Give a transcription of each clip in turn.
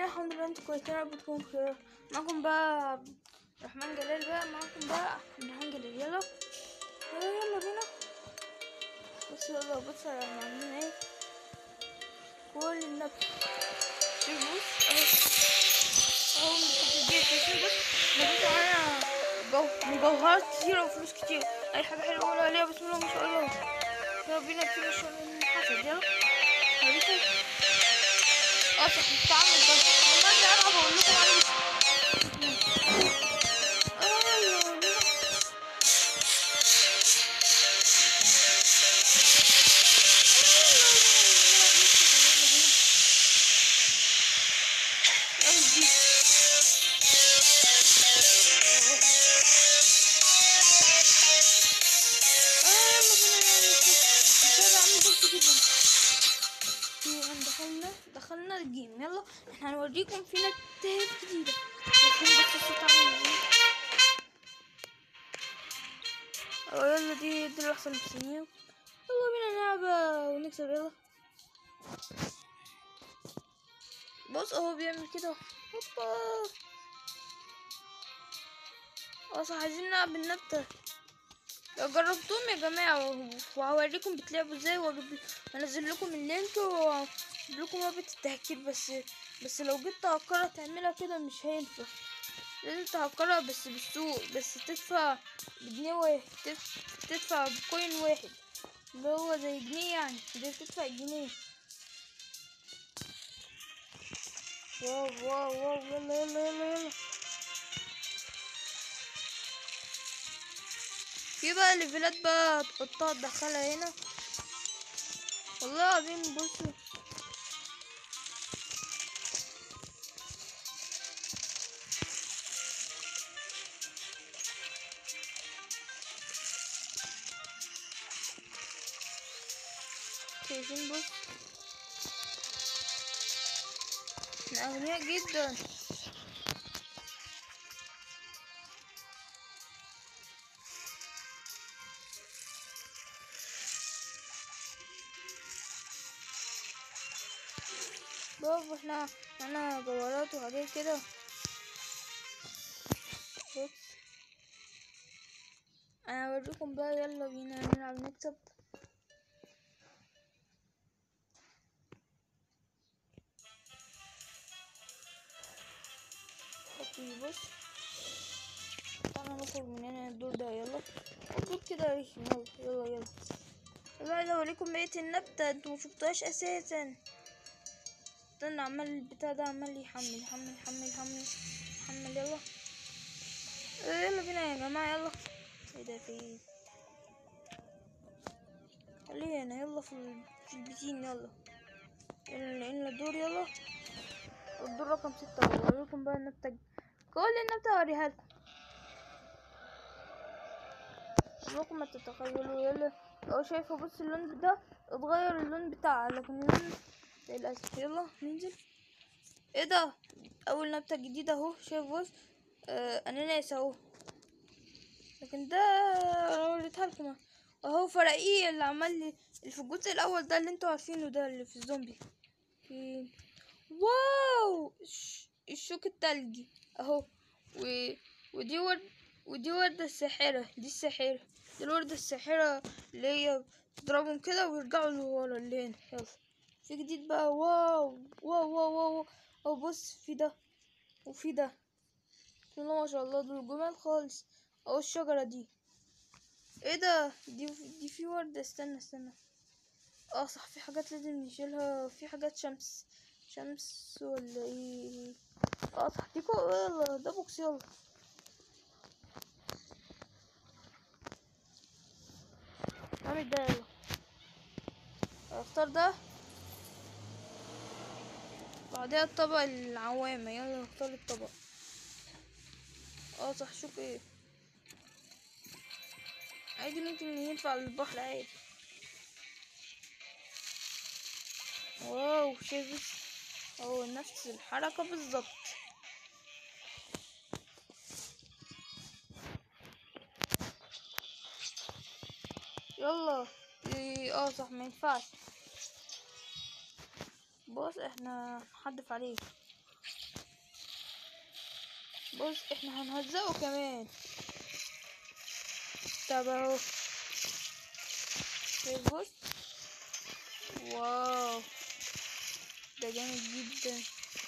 الحمد لله انتوا كويسين يا رب تكونوا بخير معاكم بقى عبد الرحمن جلال بقى معاكم بقى عبد الرحمن جلال يلا يلا يلا بينا بص يلا بص احنا عاملين ايه كل النبت شوف بص اهو اهو مش البيت شوف بص نبت معانا جو مجوهرات كتيرة وفلوس كتير اي حاجة حلوة نقول عليها بسم الله ما شاء الله يلا بينا نبتدي الشغل الحسد يلا هوريكم اه صح التعامل ده لما اجي العب اقول لكم عليه ايوه دخلنا دخلنا الجيم يلا احنا هنوريكم في نتات جديدة لكن بس الصوت عامل ازاي اه يلا دي دي اللي احسن بسنين يلا بينا نلعب ونكسب يلا بص اهو بيعمل كده هوبا اه صح عايزين نلعب النبتة لو جربتوهم يا جماعة وهوريكم بتلعبوا ازاي وانزل لكم اللينك واجيب لكم رابط التهكير بس بس لو جيت تهكرها تعملها كده مش هينفع لازم تهكرها بس بالسوق بس تدفع بجنيه واحد تدف- تدفع بكوين واحد اللي هو زي جنيه يعني دي تدفع جنيه واو واو واو يلا يلا يلا يلا في بقى ليفلات بقى تحطها تدخلها هنا والله العظيم بصوا شايفين بص احنا اغنياء جدا برافو احنا معانا جوهرات وحاجات كده بص انا اوريكم بقى يلا بينا نلعب نكسب اوكي بص تعالى نخرج من هنا الدور ده يلا الدور كده رخم يلا يلا يلا يلا عايزة اوريكم بقية النبتة انتوا مشفتوهاش اساسا استنى عمال البتاع ده عمال يحمل يحمل يحمل يحمل يحمل يلا يلا بينا يا جماعة يلا ايه ده في ايه خليه هنا يلا في ال- في البسين يلا يلا لقينا الدور يلا الدور رقم ستة اوريكم بقى النبتة كل النبتة اوريها لكم عمركم ما تتخيلوا يلا لو شايفة بص اللون ده اتغير اللون بتاعها لكن اللون للأسف يلا ننزل ايه ده اول نبتة جديدة اهو شايف بص آه اناناس اهو لكن ده انا وريتها لكم اهو فرقيه اللي عمل لي اللي في الجزء الاول ده اللي انتوا عارفينه ده اللي في الزومبي في واو الش- الشوك التلجي اهو و... ودي ورد ودي وردة الساحرة دي الساحرة دي الوردة الساحرة اللي هي تضربهم كده ويرجعوا لورا اللي هنا يلا في جديد بقى واو واو واو واو واو بص في ده وفي ده بسم الله ما شاء الله دول جمال خالص اهو الشجرة دي ايه ده دي دي في وردة استنى استنى اه صح في حاجات لازم نشيلها في حاجات شمس شمس ولا ايه اه صح دي كو يلا ده بوكس يلا اعمل ده يلا اختار ده بعدها الطبق العوامة يلا نختار الطبق اه صح شوف ايه عادي ممكن ينفع للبحر عادي واو شايف هو نفس الحركة بالظبط يلا إيه، اه صح ما ينفعش بص احنا نحدف عليه بص احنا هنهزقه كمان طب اهو شايف بص واو ده جامد جدا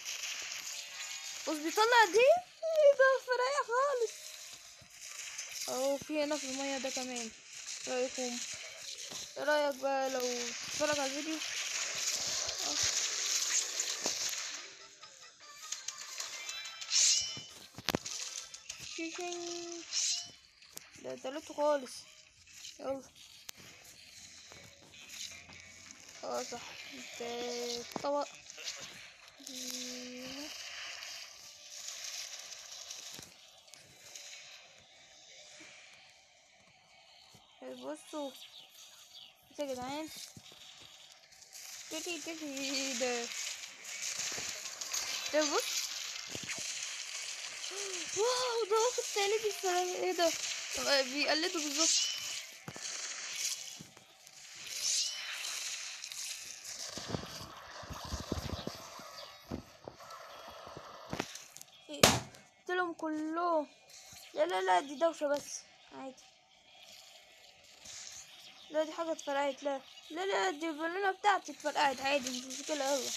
بص بيطلع دي ايه ده فرايح خالص اهو في هنا في المية ده كمان إيه رايكم ايه رايك بقى لو تتفرج على الفيديو آه. شيشين. ده تلاتة خالص يلا اه صح ده طبق بصوا بصوا يا جدعان تيجي تيجي ده ده بص واو ده واخد تاني في السلام ايه ده آه، بيقلده بالظبط إيه، قتلهم كلهم لا لا لا دي دوشة بس عادي لا دي حاجة اتفرقعت لا لا لا دي البالونة بتاعتي اتفرقعت عادي مش مشكلة يلا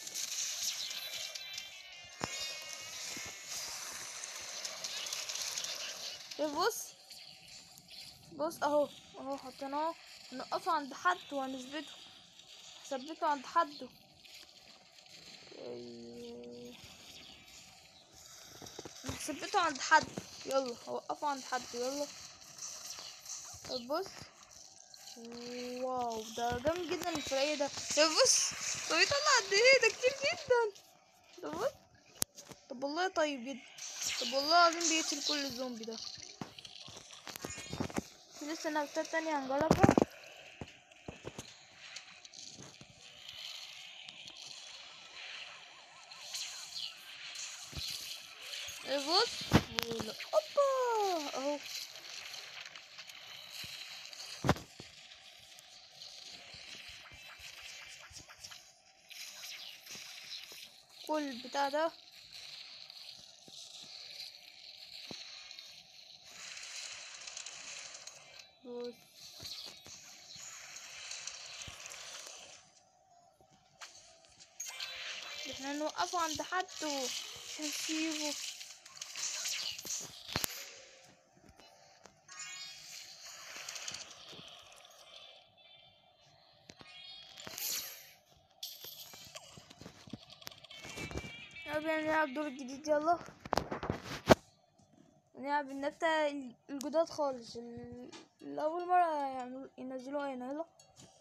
شوف بص بص اهو اهو حطيناه نوقفه عند حد وهنثبته هثبته عند حده أيوه. هثبته عند حد يلا هوقفه عند حد يلا طب بص واو ده جامد جدا الفريق ده طب بص طب يطلع قد ايه ده كتير جدا طب بص طب والله طيب جدا طب والله العظيم بيقتل كل الزومبي ده في لسه نباتات تانية هنجربها إيه بص ولا- اوبا اهو كل البتاع ده بص احنا نوقفه عند حد عشان نسيبه يلا نلعب الدور الجديد يلا نلعب النبتة الجداد خالص ال- الأول مرة يعملوا ينزلوها هنا يلا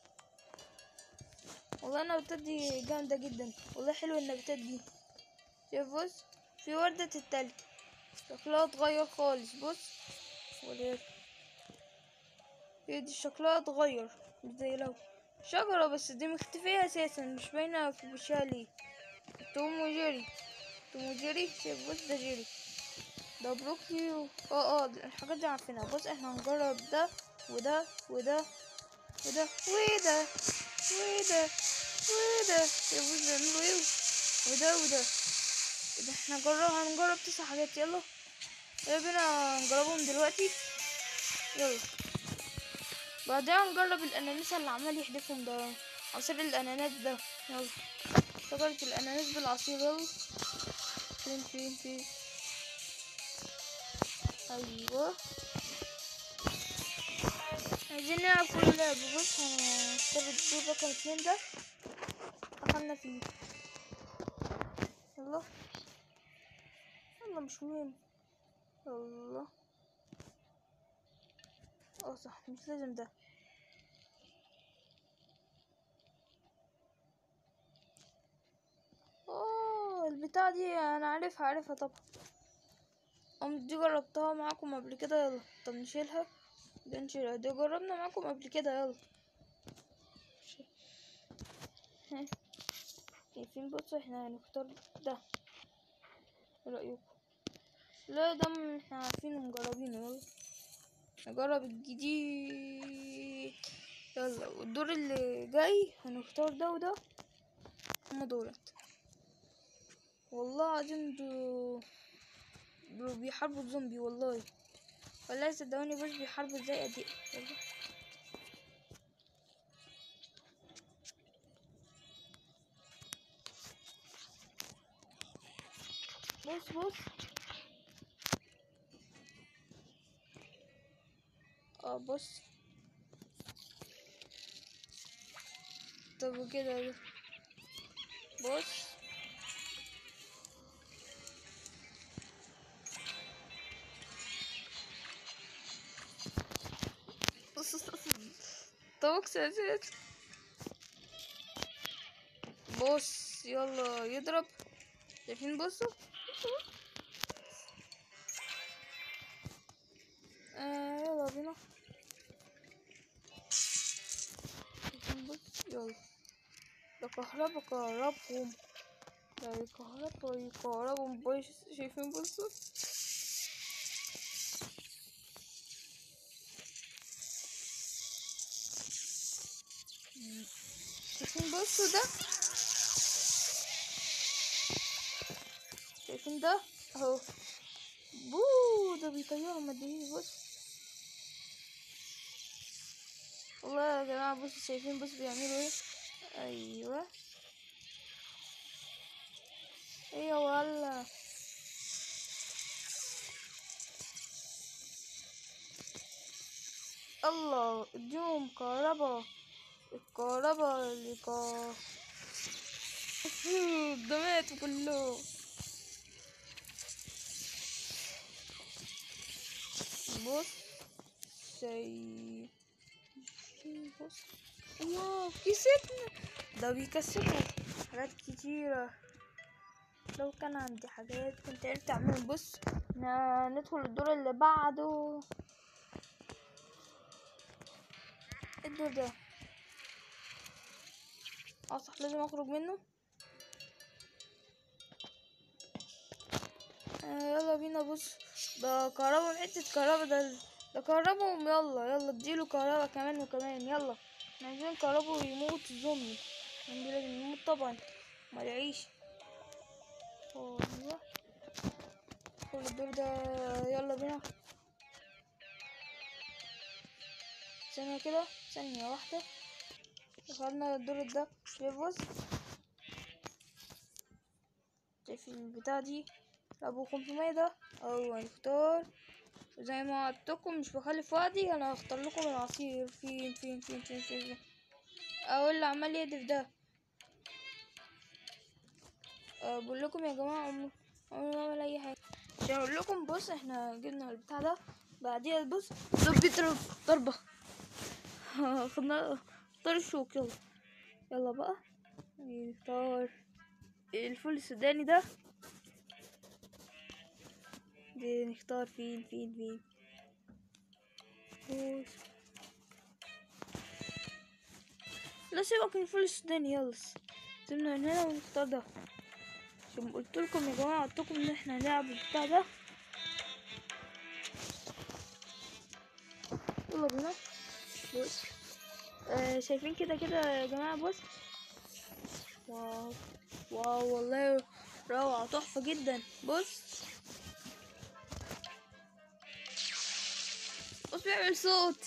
والله النباتات دي جامدة جدا والله حلوة النباتات دي شوف بص في وردة التلج شكلها اتغير خالص بص وليه هي دي شكلها اتغير مش زي لو شجرة بس دي مختفية أساسا مش باينة في وشها ليه توم وجيري توم وجيري شوف بص ده جيري ده بروكلي و... اه اه دي- الحاجات دي عارفينها بص احنا هنجرب ده وده وده وده وده وده وده يا بص بيعملوا ايه وده وده ده احنا نجرب هنجرب تسع حاجات يلا يلا بينا نجربهم دلوقتي يلا بعدها نجرب الاناناس اللي عمال يحدفهم ده عصير الاناناس ده يلا شجرة الاناناس بالعصير يلا فين فين فين ايوه عايزين نلعب كل لعبة بص هنختار الدور رقم اتنين ده دخلنا فيه يلا يلا مش مهم يلا اه صح مش لازم ده اه البتاع دي انا عارفها عارفها طبعا ام دي جربتها معاكم قبل كده يلا طب نشيلها دي نشيلها دي جربنا معاكم قبل كده يلا شيل. ها. شايفين بصوا احنا هنختار ده ايه رأيكم لا ده م- احنا عارفينه مجربينه يلا نجرب الجديد يلا والدور اللي جاي هنختار ده وده هما دولت والله العظيم دو دو بيحاربوا الزومبي والله والله صدقوني بص بيحاربوا ازاي ادي يلا. بص بص اه بص طب وكده بص طبق ساسات بص يلا يضرب شايفين بصوا آه يلا بينا شايفين بص يلا ده كهربا كهربهم ده يكهربا يكهربهم بص شايفين بصوا شايفين بصوا ده شايفين ده اهو بو ده بيطيرهم قد ايه بص والله يا جماعة بصوا شايفين بص بيعملوا ايه ايوه ايه ولا الله اديهم كهربا الكهربا اللي كا ده ماتوا كلهم بص شي بص واو كسبنا ده بيكسبوا حاجات كتيرة لو كان عندي حاجات كنت عرفت اعمل بص ن- ندخل الدور اللي بعده إيه الدور ده اه صح لازم اخرج منه آه يلا بينا بص ده كهربا حتة كهربا ده ده كهربهم يلا يلا اديله كهربا كمان وكمان يلا احنا عايزين كهربا ويموت الزومبي الزومبي لازم يموت طبعا ما يعيش ايوه كل الدور ده يلا بينا ثانية كده ثانية واحدة دخلنا الدور ده شايف بص شايف البتاع دي ابو 500 ده او هنختار زي ما وعدتكم مش بخلف وعدي انا هختار لكم العصير فين فين فين فين فين, فين. او اللي عمال يهدف ده أه، بقول لكم يا جماعه عمري عمري ما بعمل اي حاجه عشان اقول لكم بص احنا جبنا البتاع ده بعديها بص ده بيضرب ضربه خدنا اختار الشوك يلا يلا بقى نختار الفول السوداني ده دي نختار فين فين فين فول. لا سيبك من الفول السوداني يلا سيبنا من هنا ونختار ده عشان قلت لكم يا جماعه قلت لكم ان احنا هنلعب البتاع ده يلا بينا بص آه شايفين كده كده يا جماعه بص واو واو والله روعه تحفه جدا بص بص بيعمل صوت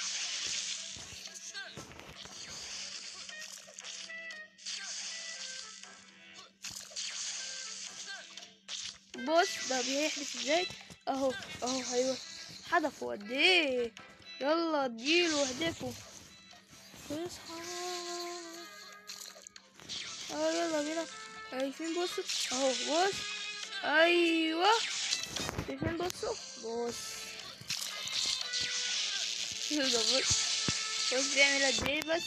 بص ده بيحدف ازاي اهو اهو ايوه حدفه قد ايه يلا اديله واهدفه اصحى اه يلا بينا شايفين بصوا اهو بص ايوه شايفين بصوا بص ده بص بص بيعمل قد ايه بس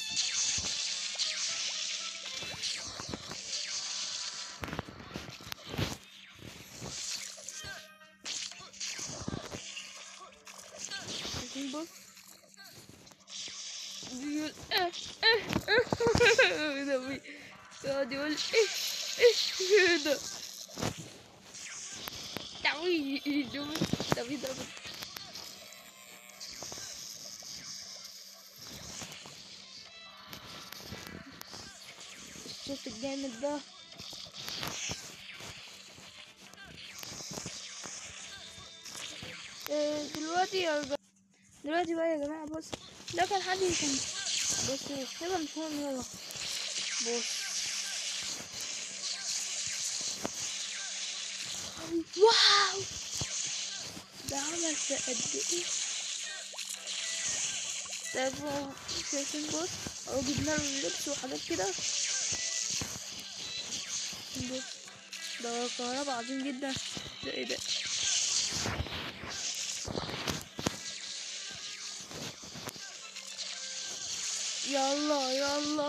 شايفين بص بيقول اه اه اه ده بي- يقعد يقول ايه ايه كده تعوي ده بيضرب الصوت الجامد ده آه، دلوقتي يا جماعة دلوقتي بقى يا جماعة بص ده كان حد كان بص كده مش مهم يلا بص واو ده عمل في قد ايه شايفين شايفين بص اهو جبنا له اللبس وحاجات كده بص ده كهربا عظيم جدا ده ايه ده يلا يلا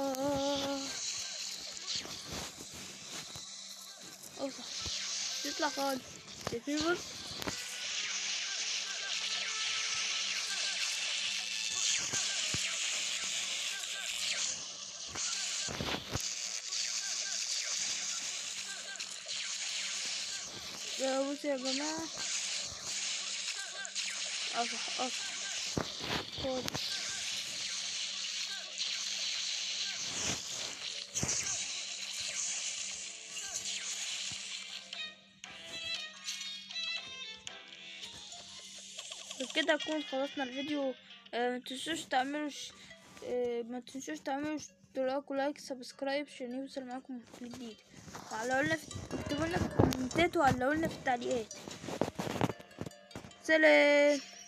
اوصل تطلع خالص شايفين بص يا بص يا جماعة اصح اصح خد بكده نكون خلصنا الفيديو آه، ما تنسوش تعملوا ش... آه، ما تنسوش تعملوا اشتراك ولايك سبسكرايب عشان يوصل معاكم كل جديد وعلقوا لنا في اكتبوا لنا في الكومنتات وعلقوا لنا في التعليقات سلام